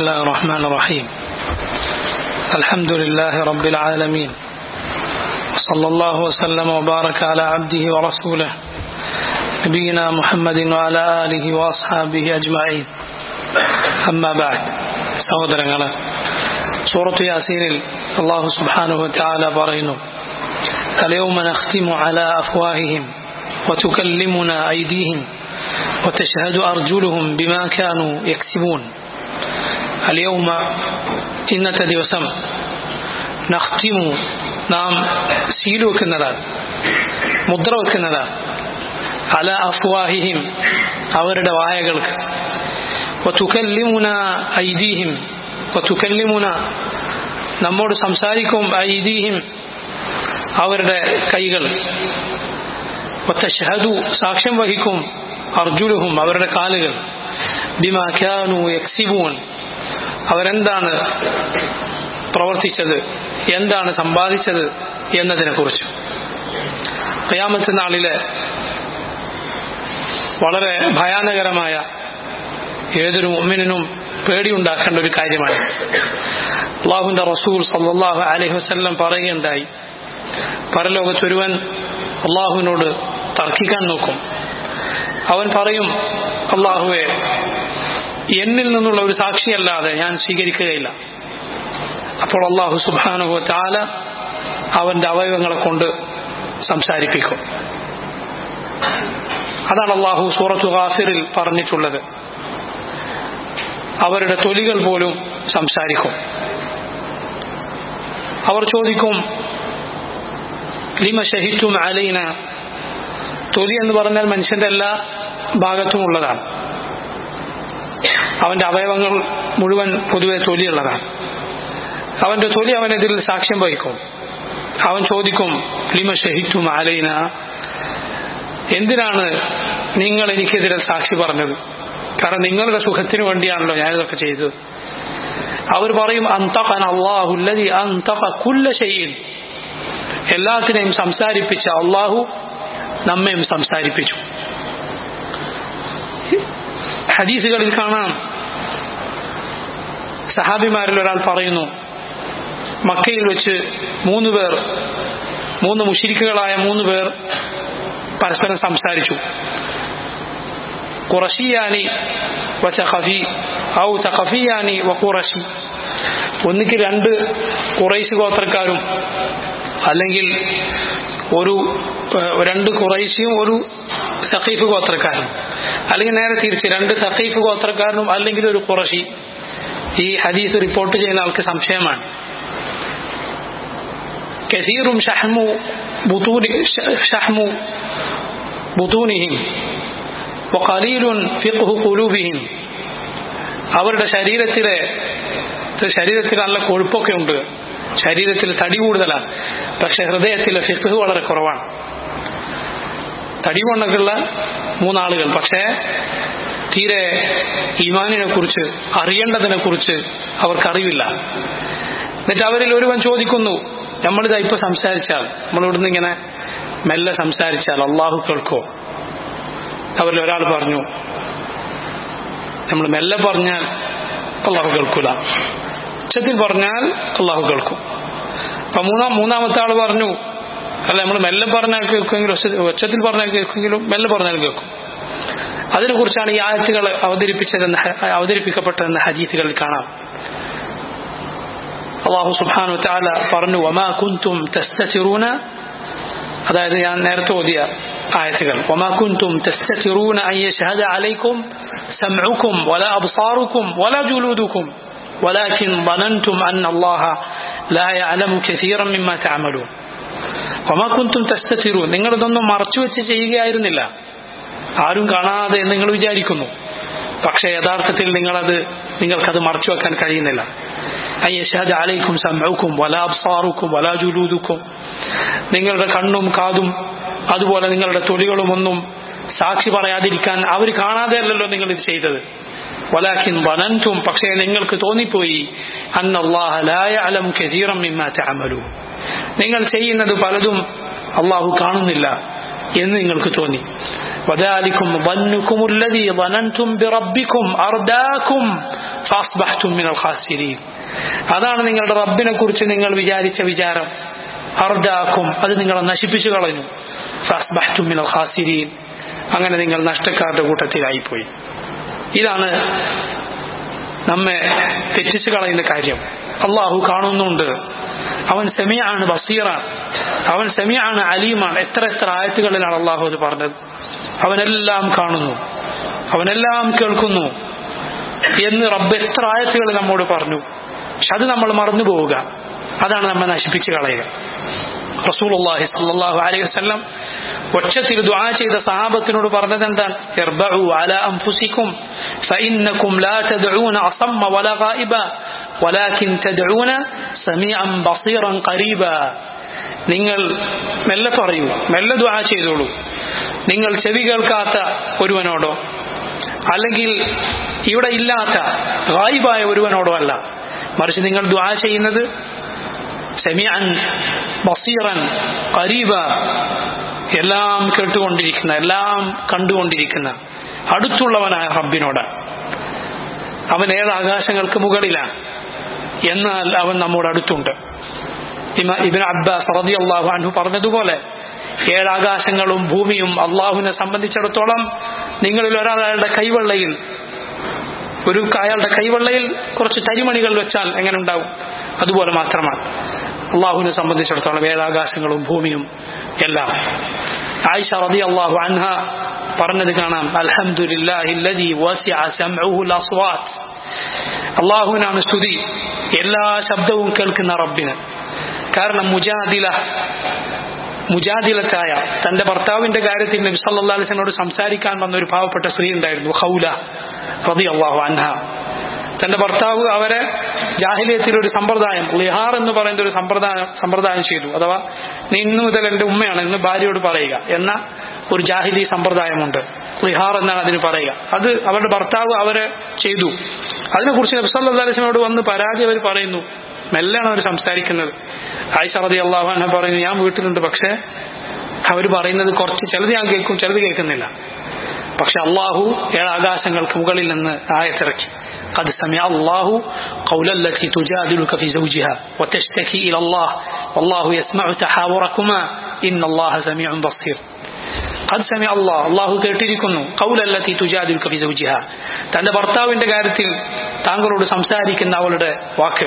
الله الرحمن الرحيم الحمد لله رب العالمين وصلى الله وسلم وبارك على عبده ورسوله نبينا محمد وعلى آله وأصحابه أجمعين أما بعد സഹോദരങ്ങളെ സൂറത്ത് യാസീനിൽ അള്ളാഹു സുബ്ഹാനഹു വതആല പറയുന്നു اليوم نختم على أفواههم وتكلمنا أيديهم وتشهد أرجلهم بما كانوا يكسبون اليوم ഇന്നത്തെ ദിവസം നഖ്തിമു നാം സീൽ വെക്കുന്നതാണ് മുദ്ര വെക്കുന്നതാണ് അല അഫ്വാഹിഹിം അവരുടെ വായകൾക്ക് വതുകല്ലിമുന ഐദീഹിം വതുകല്ലിമുന നമ്മോട് സംസാരിക്കും ഐദീഹിം അവരുടെ കൈകൾ വതഷ്ഹദു സാക്ഷ്യം വഹിക്കും അർജുലുഹും അവരുടെ കാലുകൾ ബിമാ കാനു യക്സിബൂൻ അവരെന്താണ് പ്രവർത്തിച്ചത് എന്താണ് സമ്പാദിച്ചത് എന്നതിനെ കുറിച്ച് കയാമത്ത് നാളിലെ വളരെ ഭയാനകരമായ ഏതൊരു മുമ്മിനും പേടിയുണ്ടാക്കേണ്ട ഒരു കാര്യമാണ് അള്ളാഹുന്റെ റസൂൽ സല്ലാഹു അലഹി വസ്ല്ലം പറയുകയുണ്ടായി പരലോകത്തൊരുവൻ അള്ളാഹുവിനോട് തർക്കിക്കാൻ നോക്കും അവൻ പറയും അള്ളാഹുവെ എന്നിൽ നിന്നുള്ള ഒരു സാക്ഷിയല്ലാതെ ഞാൻ സ്വീകരിക്കുകയില്ല അപ്പോൾ അള്ളാഹു സുബാനുഭവ താല അവന്റെ അവയവങ്ങളെ കൊണ്ട് സംസാരിപ്പിക്കും അതാണ് അള്ളാഹു സൂറത്തു ഖാസിറിൽ പറഞ്ഞിട്ടുള്ളത് അവരുടെ തൊലികൾ പോലും സംസാരിക്കും അവർ ചോദിക്കും ലിമ ഷഹിറ്റും അലൈന തൊലി എന്ന് പറഞ്ഞാൽ മനുഷ്യന്റെ എല്ലാ ഭാഗത്തും ഉള്ളതാണ് അവന്റെ അവയവങ്ങൾ മുഴുവൻ പൊതുവെ തൊലിയുള്ളതാണ് അവന്റെ തൊലി അവനെതിരിൽ സാക്ഷ്യം വഹിക്കും അവൻ ചോദിക്കും ലിമ ഷഹിറ്റും അലൈന എന്തിനാണ് നിങ്ങൾ എനിക്കെതിരെ സാക്ഷി പറഞ്ഞത് കാരണം നിങ്ങളുടെ സുഖത്തിന് വേണ്ടിയാണല്ലോ ഞാനിതൊക്കെ ചെയ്തത് അവർ പറയും അന്തഖൻ അള്ളാഹുല്ലതി അന്തഖ കുല്ല ഷെയ്യിൽ എല്ലാത്തിനെയും സംസാരിപ്പിച്ച അള്ളാഹു നമ്മയും സംസാരിപ്പിച്ചു ഹദീസുകളിൽ കാണാം സഹാബിമാരിൽ ഒരാൾ പറയുന്നു മക്കയിൽ വെച്ച് മൂന്ന് പേർ മൂന്ന് മുഷിരിക്കുകളായ മൂന്ന് പേർ പരസ്പരം സംസാരിച്ചു കുറഷിയാനി വചഖഫി ഔ തഖഫിയാനി വ ഖുറഷി ഒന്നിക്ക് രണ്ട് കുറൈശ് ഗോത്രക്കാരും അല്ലെങ്കിൽ ഒരു രണ്ട് കുറൈശിയും ഒരു സഖീഫ് ഗോത്രക്കാരും അല്ലെങ്കിൽ നേരെ തിരിച്ച് രണ്ട് സഖീഫ് ഗോത്രക്കാരനും അല്ലെങ്കിൽ ഒരു കുറഷി ഈ ഹദീസ് റിപ്പോർട്ട് ചെയ്യുന്ന ആൾക്ക് സംശയമാണ് കസീറും ഷഹ്മു ഷഹ്മു ബുതൂനിഹിം വഖലീലുൻ ഫിഖ്ഹു ഖുലൂബിഹിം അവരുടെ ശരീരത്തിലെ ശരീരത്തിൽ നല്ല കൊഴുപ്പൊക്കെ ഉണ്ട് ശരീരത്തിൽ തടി കൂടുതലാണ് പക്ഷെ ഹൃദയത്തിലെ ഫിഖ് വളരെ കുറവാണ് തടി കൊണ്ടൊക്കെയുള്ള മൂന്നാളുകൾ പക്ഷേ തീരെ ഈമാനിനെ കുറിച്ച് അറിയേണ്ടതിനെ കുറിച്ച് അവർക്കറിവില്ല എന്നിട്ട് അവരിൽ ഒരുവൻ ചോദിക്കുന്നു നമ്മളിതാ ഇപ്പൊ സംസാരിച്ചാൽ നമ്മളിവിടുന്ന് ഇങ്ങനെ മെല്ലെ സംസാരിച്ചാൽ അള്ളാഹു കേൾക്കോ അവരിൽ ഒരാൾ പറഞ്ഞു നമ്മൾ മെല്ലെ പറഞ്ഞാൽ അള്ളാഹു കേൾക്കൂല ഉച്ചത്തിൽ പറഞ്ഞാൽ അള്ളാഹു കേൾക്കും അപ്പൊ മൂന്നാം മൂന്നാമത്തെ ആൾ പറഞ്ഞു അല്ല നമ്മൾ മെല്ലെ പറഞ്ഞാൽ കേൾക്കുമെങ്കിലും ഒച്ചത്തിൽ പറഞ്ഞാൽ കേൾക്കുമെങ്കിലും മെല്ലെ പറഞ്ഞാൽ കേൾക്കും അതിനെക്കുറിച്ചാണ് ഈ ആയത്തുകൾ അവതരിപ്പിച്ചതെന്ന് അവതരിപ്പിക്കപ്പെട്ടതെന്ന് ഹദീസുകളിൽ കാണാം അള്ളാഹു സുബാനു താല പറഞ്ഞു വമാ കുന്തും തെസ്തചിറൂന അതായത് ഞാൻ നേരത്തെ ഓതിയ ആയത്തുകൾ വമാ കുന്തും തെസ്തചിറൂന അയ്യ ഷഹദ അലൈക്കും سمعكم ولا أبصاركم ولا جلودكم ولكن ظننتم أن الله لا يعلم كثيرا مما تعملون وما كنتم تستترون നിങ്ങൾ ഇതൊന്നും മറച്ചു വെച്ച് ചെയ്യുകയായിരുന്നില്ല ആരും കാണാതെ എന്ന് നിങ്ങൾ വിചാരിക്കുന്നു പക്ഷേ യഥാർത്ഥത്തിൽ നിങ്ങളത് നിങ്ങൾക്കത് മറച്ചു വെക്കാൻ കഴിയുന്നില്ല അയ്യഷാദ് അലൈക്കും സമൂക്കും വലാബ്സാറുക്കും വലാജുലൂദുക്കും നിങ്ങളുടെ കണ്ണും കാതും അതുപോലെ നിങ്ങളുടെ തൊലികളും ഒന്നും സാക്ഷി പറയാതിരിക്കാൻ അവർ കാണാതെയല്ലല്ലോ നിങ്ങൾ ഇത് ചെയ്തത് വലാഖിൻ വനന്തും പക്ഷേ നിങ്ങൾക്ക് തോന്നിപ്പോയി അന്നല്ലാഹലം കസീറം മിമ്മാറ്റമലു നിങ്ങൾ ചെയ്യുന്നത് പലതും അള്ളാഹു കാണുന്നില്ല എന്ന് നിങ്ങൾക്ക് തോന്നി وذلكم ظنكم الذي ظننتم بربكم أرداكم ഫാസ്ബഹ്തും മിനൽ ഖാസിരീൻ അതാണ് നിങ്ങളുടെ റബ്ബിനെ കുറിച്ച് നിങ്ങൾ വിചാരിച്ച വിചാരം അർദാക്കും അത് നിങ്ങളെ നശിപ്പിച്ചു കളഞ്ഞു ഫാസ്ബഹ്തും മിനൽ ഖാസിരീൻ അങ്ങനെ നിങ്ങൾ നഷ്ടക്കാരുടെ കൂട്ടത്തിലായിപ്പോയി ഇതാണ് നമ്മെ തെറ്റിച്ചു കളയുന്ന കാര്യം അള്ളാഹു കാണുന്നുണ്ട് അവൻ സെമിയാണ് ബസീറാണ് അവൻ സെമിയാണ് അലീമാണ് എത്ര എത്ര ആയത്തുകളിലാണ് അള്ളാഹു അത് പറഞ്ഞത് അവനെല്ലാം കാണുന്നു അവനെല്ലാം കേൾക്കുന്നു എന്ന് റബ്ബ് എത്ര ആയത്തുകൾ നമ്മോട് പറഞ്ഞു പക്ഷെ അത് നമ്മൾ മറന്നു പോവുക അതാണ് നമ്മെ നശിപ്പിച്ചു കളയുക റസൂലുള്ളാഹി സ്വല്ലല്ലാഹു അലൈഹി വസല്ലം ഒച്ചത്തിൽ ദുആ ചെയ്ത സഹാബത്തിനോട് പറഞ്ഞത് എന്താണ് ഇർബഉ അലാ അൻഫുസിക്കും ഫഇന്നകും ലാ തദ്ഊന അസമ്മ വലാ ഗായിബ വലാകിൻ തദ്ഊന സമീഅൻ ബസീറൻ ഖരീബ നിങ്ങൾ മെല്ലെ പറയൂ മെല്ലെ ദുആ ചെയ്തോളൂ നിങ്ങൾ ചെവി കേൾക്കാത്ത ഒരുവനോടോ അല്ലെങ്കിൽ ഇവിടെ ഇല്ലാത്ത ഗായിബായ ഒരുവനോടോ അല്ല മറിച്ച് നിങ്ങൾ ദുആ ചെയ്യുന്നത് സെമിഅൻ ബസീറൻ ഖരീബ എല്ലാം കേട്ടുകൊണ്ടിരിക്കുന്ന എല്ലാം കണ്ടുകൊണ്ടിരിക്കുന്ന അടുത്തുള്ളവനായ റബ്ബിനോട് അവൻ ഏത് ആകാശങ്ങൾക്ക് മുകളിലാണ് എന്നാൽ അവൻ നമ്മോട് അടുത്തുണ്ട് ഇബിൻ അബ്ബാസ് റളിയല്ലാഹു അൻഹു പറഞ്ഞതുപോലെ ഏഴാകാശങ്ങളും ഭൂമിയും അള്ളാഹുവിനെ സംബന്ധിച്ചിടത്തോളം നിങ്ങളിൽ ഒരാളുടെ കൈവെള്ളയിൽ ഒരു അയാളുടെ കൈവെള്ളയിൽ കുറച്ച് തരിമണികൾ വെച്ചാൽ എങ്ങനെ ഉണ്ടാവും അതുപോലെ മാത്രമാണ് അള്ളാഹുവിനെ സംബന്ധിച്ചിടത്തോളം ഏഴാകാശങ്ങളും ഭൂമിയും എല്ലാം ആയിഷ റതി അള്ളാഹു അൻഹ പറഞ്ഞത് കാണാം അൽഹംദുലില്ലാഹില്ലദി വസിഅ സമഉഹുൽ അസ്വാത്ത് അള്ളാഹുവിനാണ് സ്തുതി എല്ലാ ശബ്ദവും കേൾക്കുന്ന റബ്ബിന് കാരണം മുജാദില മുജാദിലത്തായ തന്റെ ഭർത്താവിന്റെ കാര്യത്തിൽ നബി സല്ലല്ലാഹു അലൈഹി വസല്ലമയോട് സംസാരിക്കാൻ വന്ന ഒരു പാവപ്പെട്ട സ്ത്രീ ഉണ്ടായിരുന്നു ഖൗല റളിയല്ലാഹു അൻഹ തന്റെ ഭർത്താവ് അവരെ ജാഹിലിയത്തിൽ ഒരു സമ്പ്രദായം ലിഹാർ എന്ന് പറയുന്ന ഒരു സമ്പ്രദായം സമ്പ്രദായം ചെയ്തു അഥവാ നീ ഇന്നു മുതൽ എന്റെ ഉമ്മയാണ് എന്ന് ഭാര്യയോട് പറയുക എന്ന ഒരു ജാഹിലി സമ്പ്രദായമുണ്ട് ലിഹാർ എന്നാണ് അതിന് പറയുക അത് അവരുടെ ഭർത്താവ് അവരെ ചെയ്തു അതിനെക്കുറിച്ച് നബ്സല്ലാസ്ലമോട് വന്ന് പരാതി അവർ പറയുന്നു മെല്ലാണ് അവർ സംസാരിക്കുന്നത് ആയിഷ റതി അള്ളാഹു എന്നെ പറയുന്നു ഞാൻ വീട്ടിലുണ്ട് പക്ഷേ അവർ പറയുന്നത് കുറച്ച് ചിലത് ഞാൻ കേൾക്കും ചിലത് കേൾക്കുന്നില്ല പക്ഷെ അള്ളാഹു ഏഴാകാശങ്ങൾക്ക് മുകളിൽ നിന്ന് ആയത്തിറക്കി قد سمع الله قول التي تجادلك في زوجها وتشتكي إلى الله والله يسمع تحاوركما إن الله سميع بصير قد سمع الله الله കേട്ടിരിക്കുന്നു قول التي تجادلك في زوجها തന്റെ ഭർത്താവിന്റെ കാര്യത്തിൽ താങ്കളോട് സംസാരിക്കുന്ന അവളുടെ വാക്ക്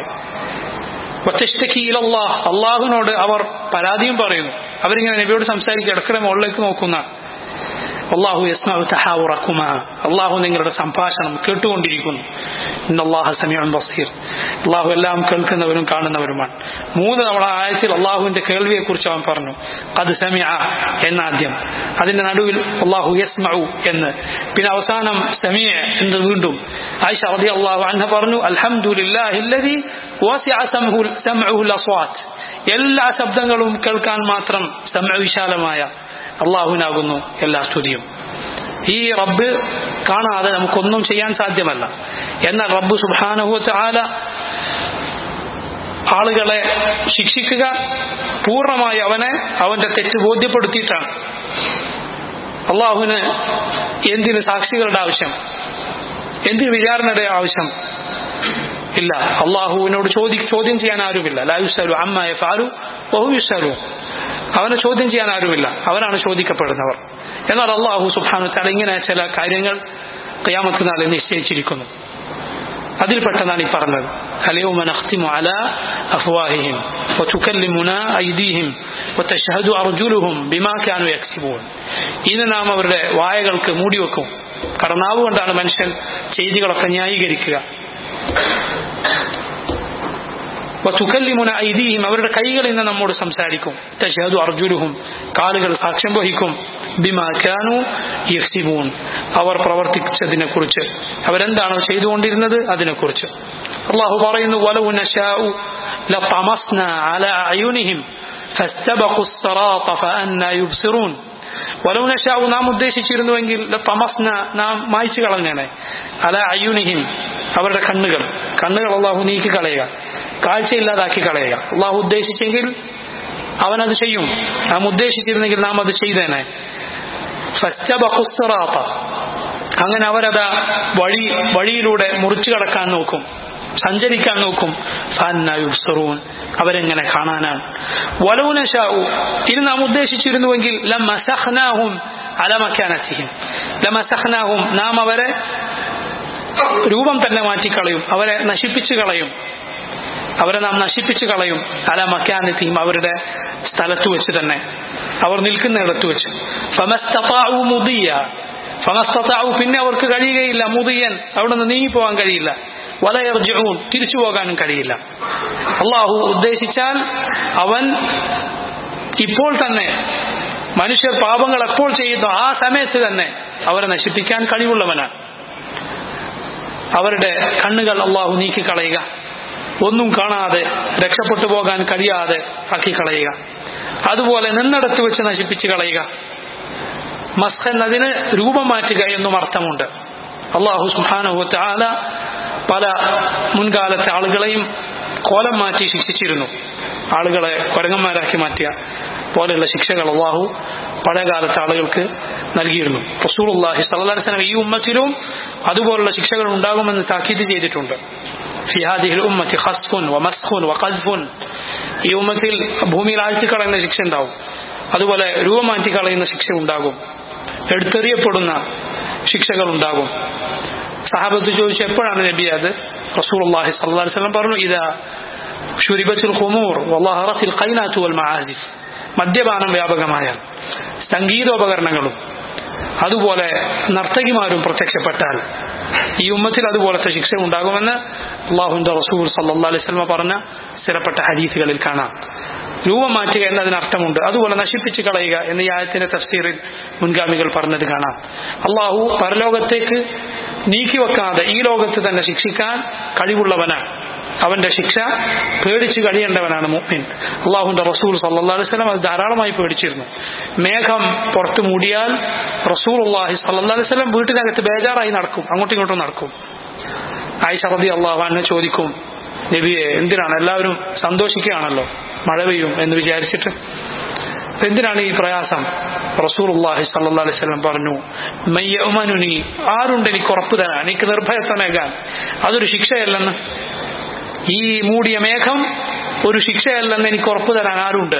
അള്ളാഹുവിനോട് അവർ പരാതിയും പറയുന്നു അവരിങ്ങനെ നബിയോട് സംസാരിക്കുക ഇടക്കിടെ മുകളിലേക്ക് നോക്കുന്ന അള്ളാഹു യസ്മാവുറക്കുമ അള്ളാഹു നിങ്ങളുടെ സംഭാഷണം കേട്ടുകൊണ്ടിരിക്കുന്നു ഇന്നല്ലാഹ സമീഉൻ ബസീർ അള്ളാഹു എല്ലാം കേൾക്കുന്നവരും കാണുന്നവരുമാണ് മൂന്ന് തവണ ആയത്തിൽ അള്ളാഹുവിന്റെ കേൾവിയെ കുറിച്ച് അവൻ പറഞ്ഞു അത് സമീഅ എന്നാദ്യം അതിന്റെ നടുവിൽ അള്ളാഹു യസ്മഉ എന്ന് പിന്നെ അവസാനം സമീഅ എന്ന് വീണ്ടും ആയിഷ റളിയല്ലാഹു അൻഹ പറഞ്ഞു അൽഹംദുലില്ലാഹില്ലദി വസിഅ സമഉഹു സമഉഹുൽ അസ്വാത്ത് എല്ലാ ശബ്ദങ്ങളും കേൾക്കാൻ മാത്രം സമ വിശാലമായ അള്ളാഹുവിനാകുന്നു എല്ലാ സ്തുതിയും ഈ റബ്ബ് കാണാതെ നമുക്കൊന്നും ചെയ്യാൻ സാധ്യമല്ല എന്നാൽ റബ്ബ് സുബാനഹുത്ത് ആല ആളുകളെ ശിക്ഷിക്കുക പൂർണ്ണമായി അവനെ അവന്റെ തെറ്റ് ബോധ്യപ്പെടുത്തിയിട്ടാണ് അള്ളാഹുവിന് എന്തിന് സാക്ഷികളുടെ ആവശ്യം എന്തിന് വിചാരണയുടെ ആവശ്യം ഇല്ല അള്ളാഹുവിനോട് ചോദി ചോദ്യം ചെയ്യാൻ ആരുമില്ല ലായുസാലു അമ്മ ഫാലു ബഹുയുസാലു അവനെ ചോദ്യം ചെയ്യാൻ ആരുമില്ല അവരാണ് ചോദിക്കപ്പെടുന്നവർ എന്നാൽ അള്ളാഹു സുബാനു തല ഇങ്ങനെ ചില കാര്യങ്ങൾ കയാമത്ത് നാളിൽ നിശ്ചയിച്ചിരിക്കുന്നു അതിൽപ്പെട്ടതാണ് ഈ പറഞ്ഞത് اليوم نختم على أفواههم وتكلمنا أيديهم وتشهد أرجلهم بما كانوا يكسبون ഇന്ന് നാം അവരുടെ വായകൾക്ക് മൂടിവെക്കും കടനാവ് കൊണ്ടാണ് മനുഷ്യൻ ചെയ്തികളൊക്കെ ന്യായീകരിക്കുക വസുക്കല്ലിമുന ഐദീഹിം അവരുടെ കൈകളിൽ നിന്ന് നമ്മോട് സംസാരിക്കും തഷഹദു അർജുലുഹും കാലുകൾ സാക്ഷ്യം വഹിക്കും ബിമാക്കാനു യക്സിബൂൻ അവർ പ്രവർത്തിച്ചതിനെ കുറിച്ച് അവരെന്താണോ ചെയ്തുകൊണ്ടിരുന്നത് അതിനെക്കുറിച്ച് അള്ളാഹു പറയുന്നു വലവു നശാഉ ലതമസ്ന അല അയുനിഹിം فاستبقوا الصراط فأنا يبصرون വലവ് നശാവു നാം ഉദ്ദേശിച്ചിരുന്നുവെങ്കിൽ തമസ്ന നാം മായ്ച്ചു കളഞ്ഞേനെ അല അയ്യുനിഹിം അവരുടെ കണ്ണുകൾ കണ്ണുകൾ അള്ളാഹു നീക്കി കളയുക കാഴ്ചയില്ലാതാക്കി കളയുക അള്ളാഹു ഉദ്ദേശിച്ചെങ്കിൽ അവനത് ചെയ്യും നാം ഉദ്ദേശിച്ചിരുന്നെങ്കിൽ നാം അത് ചെയ്തേനെ അങ്ങനെ അവരതാ വഴി വഴിയിലൂടെ മുറിച്ചു കടക്കാൻ നോക്കും സഞ്ചരിക്കാൻ നോക്കും ഫാന്നായുസറൂൻ അവരെങ്ങനെ കാണാനാണ് വലൗനശാവു ഇത് നാം ഉദ്ദേശിച്ചിരുന്നുവെങ്കിൽ ലമസഖ്നാഹും അലമക്കാനത്തിഹിം ലമസഖ്നാഹും നാം അവരെ രൂപം തന്നെ മാറ്റിക്കളയും അവരെ നശിപ്പിച്ചു കളയും അവരെ നാം നശിപ്പിച്ചു കളയും അല മക്കാനത്തിയും അവരുടെ സ്ഥലത്ത് വെച്ച് തന്നെ അവർ നിൽക്കുന്നിടത്ത് വെച്ച് ഫമസ്തതാഉ മുദിയ ഫമസ്തതാഉ പിന്നെ അവർക്ക് കഴിയുകയില്ല മുദിയൻ അവിടെ നിന്ന് നീങ്ങിപ്പോകാൻ കഴിയില്ല വലയർജുവും തിരിച്ചു പോകാനും കഴിയില്ല അള്ളാഹു ഉദ്ദേശിച്ചാൽ അവൻ ഇപ്പോൾ തന്നെ മനുഷ്യർ പാപങ്ങൾ എപ്പോൾ ചെയ്യുന്നു ആ സമയത്ത് തന്നെ അവരെ നശിപ്പിക്കാൻ കഴിവുള്ളവനാണ് അവരുടെ കണ്ണുകൾ അള്ളാഹു നീക്കിക്കളയുക ഒന്നും കാണാതെ രക്ഷപ്പെട്ടു പോകാൻ കഴിയാതെ ആക്കി കളയുക അതുപോലെ നിന്നിടത്ത് വെച്ച് നശിപ്പിച്ച് കളയുക മസ്ഖ് എന്നതിന് രൂപം മാറ്റുക എന്നും അർത്ഥമുണ്ട് അള്ളാഹു സുഹാനുഭവത്തെ ആല പല മുൻകാലത്തെ ആളുകളെയും കോലം മാറ്റി ശിക്ഷിച്ചിരുന്നു ആളുകളെ കൊരങ്ങന്മാരാക്കി മാറ്റിയ പോലെയുള്ള ശിക്ഷകൾ അള്ളാഹു പഴയകാലത്തെ ആളുകൾക്ക് നൽകിയിരുന്നു റസൂലുള്ളാഹി സ്വല്ലല്ലാഹി അലൈഹി വസല്ലം ഈ ഉമ്മത്തിലും അതുപോലുള്ള ശിക്ഷകൾ ഉണ്ടാകുമെന്ന് താക്കീത് ചെയ്തിട്ടുണ്ട് في هذه الأمة خسف ومسخ وقذف ഈ ഉമ്മത്തിൽ ഭൂമിയിൽ ആഴ്ചക്കളയുന്ന ശിക്ഷ ഉണ്ടാവും അതുപോലെ രൂപം മാറ്റി കളയുന്ന ശിക്ഷ ഉണ്ടാകും എടുത്തെറിയപ്പെടുന്ന ശിക്ഷകൾ ഉണ്ടാകും സഹാബത്ത് ചോദിച്ചു എപ്പോഴാണ് നബി അത് റസൂലുള്ളാഹി സ്വല്ലല്ലാഹി അലൈഹി വസല്ലം പറഞ്ഞു ഇതാ ഷുരിബത്തുൽ ഖുമൂർ വല്ലഹറത്തിൽ ഖൈനാത്തു വൽ മആസിഫ് മദ്യപാനം വ്യാപകമായാൽ സംഗീതോപകരണങ്ങളും അതുപോലെ നർത്തകിമാരും പ്രത്യക്ഷപ്പെട്ടാൽ ഈ ഉമ്മത്തിൽ അതുപോലത്തെ ശിക്ഷ ഉണ്ടാകുമെന്ന് അള്ളാഹുന്റെ റസൂൽ സല്ലാ അലൈഹി സ്വലമ പറഞ്ഞ സ്ഥിരപ്പെട്ട ഹദീസുകളിൽ കാണാം രൂപം മാറ്റുക എന്നതിന് അർത്ഥമുണ്ട് അതുപോലെ നശിപ്പിച്ചു കളയുക എന്ന ഈ ആയത്തിന്റെ തഫ്സീറിൽ മുൻഗാമികൾ പറഞ്ഞത് കാണാം അള്ളാഹു പരലോകത്തേക്ക് നീക്കിവെക്കാതെ ഈ ലോകത്ത് തന്നെ ശിക്ഷിക്കാൻ കഴിവുള്ളവനാണ് അവന്റെ ശിക്ഷ പേടിച്ചു കഴിയേണ്ടവനാണ് മുഅ്മിൻ അള്ളാഹുന്റെ റസൂൽ സല്ലല്ലാഹു അലൈഹി വസല്ലം അത് ധാരാളമായി പേടിച്ചിരുന്നു മേഘം പുറത്തു മൂടിയാൽ റസൂൽ അള്ളാഹി സല്ലല്ലാഹു അലൈഹി വസല്ലം വീട്ടിനകത്ത് ബേജാറായി നടക്കും അങ്ങോട്ടും ഇങ്ങോട്ടും നടക്കും ആയിഷ റബി അള്ളാഹു ചോദിക്കും നബിയെ എന്തിനാണ് എല്ലാവരും സന്തോഷിക്കുകയാണല്ലോ മഴ പെയ്യും എന്ന് വിചാരിച്ചിട്ട് എന്തിനാണ് ഈ പ്രയാസം റസൂർഹി സല്ലാ അലൈഹി സ്വലം പറഞ്ഞു മയ്യമാനുനി ആരുണ്ട് എനിക്ക് ഉറപ്പ് തരാൻ എനിക്ക് നിർഭയത്തനേകാൻ അതൊരു ശിക്ഷയല്ലെന്ന് ഈ മൂടിയ മേഘം ഒരു ശിക്ഷയല്ലെന്ന് എനിക്ക് ഉറപ്പ് തരാൻ ആരുണ്ട്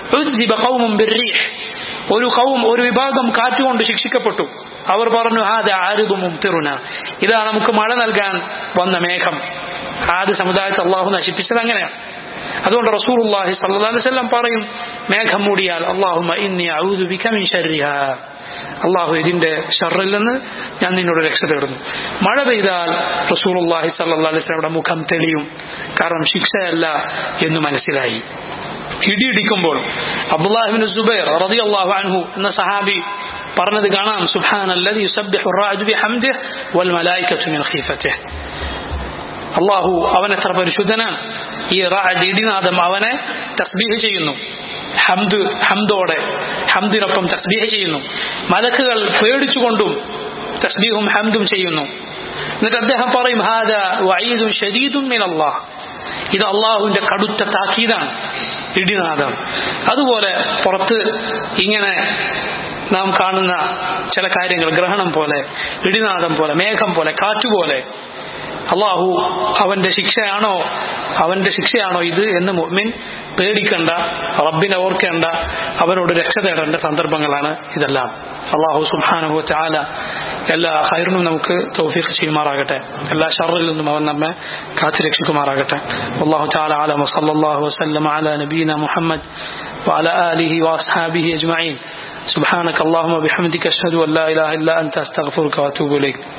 ഒരു കൗം ഒരു വിഭാഗം കാറ്റുകൊണ്ട് ശിക്ഷിക്കപ്പെട്ടു അവർ പറഞ്ഞു ഹാദ ആരുതും തിറുന ഇതാ നമുക്ക് മഴ നൽകാൻ വന്ന മേഘം ആദ്യ സമുദായത്തെ അള്ളാഹു നശിപ്പിച്ചത് അങ്ങനെയാണ് അതുകൊണ്ട് റസൂലുള്ളാഹി സ്വല്ലല്ലാഹു അലൈഹി വസല്ലം പറയും മേഘം മൂടിയാൽ അല്ലാഹുമ്മ ഇന്നി അഊദു ബിക മിൻ ശർരിഹാ അള്ളാഹു ഇതിന്റെ ഷറിൽ നിന്ന് ഞാൻ നിന്നോട് രക്ഷ തേടുന്നു മഴ പെയ്താൽ റസൂലുള്ളാഹി സ്വല്ലല്ലാഹു അലൈഹി വസല്ലമയുടെ മുഖം തെളിയും കാരണം ശിക്ഷയല്ല എന്ന് മനസ്സിലായി ഇടിയിടിക്കുമ്പോൾ അബ്ദുല്ലാഹിബിൻ സുബൈർ റളിയല്ലാഹു അൻഹു എന്ന സഹാബി പറഞ്ഞത് കാണാം സുബ്ഹാനല്ലദി യുസബ്ബിഹു الرعد بحمده والملائكة من خيفته അള്ളാഹു അവൻ എത്ര പരിശുദ്ധനാണ് ഈ റാഡ് ഇടിനാദം അവനെ തസ്ബീഹ് ചെയ്യുന്നു ഹംദ് ഹംദോടെ ഹംദിനൊപ്പം തസ്ബീഹ് ചെയ്യുന്നു മലക്കുകൾ പേടിച്ചുകൊണ്ടും തസ്ബീഹും ഹംദും ചെയ്യുന്നു എന്നിട്ട് അദ്ദേഹം പറയും ഹാദ വഈദും ഷദീദും മിൻ അല്ലാഹ് ഇത് അള്ളാഹുവിന്റെ കടുത്ത താക്കീതാണ് ഇടിനാദം അതുപോലെ പുറത്ത് ഇങ്ങനെ നാം കാണുന്ന ചില കാര്യങ്ങൾ ഗ്രഹണം പോലെ ഇടിനാദം പോലെ മേഘം പോലെ കാറ്റുപോലെ അള്ളാഹു അവന്റെ ശിക്ഷയാണോ അവന്റെ ശിക്ഷയാണോ ഇത് എന്ന് മുഅ്മിൻ പേടിക്കണ്ട റബ്ബിനെ ഓർക്കേണ്ട അവനോട് രക്ഷ തേടേണ്ട സന്ദർഭങ്ങളാണ് ഇതെല്ലാം അള്ളാഹു സുബ്ഹാനഹു ചാല എല്ലാ ഹൈറിനും നമുക്ക് തൗഫീഖ് ചെയ്യുമാറാകട്ടെ എല്ലാ ഷറിൽ നിന്നും അവൻ നമ്മെ കാത്തുരക്ഷിക്കുമാറാകട്ടെ അള്ളാഹു ചാല ആലം സല്ലല്ലാഹു വസല്ലം അല നബീന മുഹമ്മദ് وعلى آله وأصحابه أجمعين سبحانك اللهم وبحمدك أشهد أن لا إله إلا أنت أستغفرك وأتوب إليك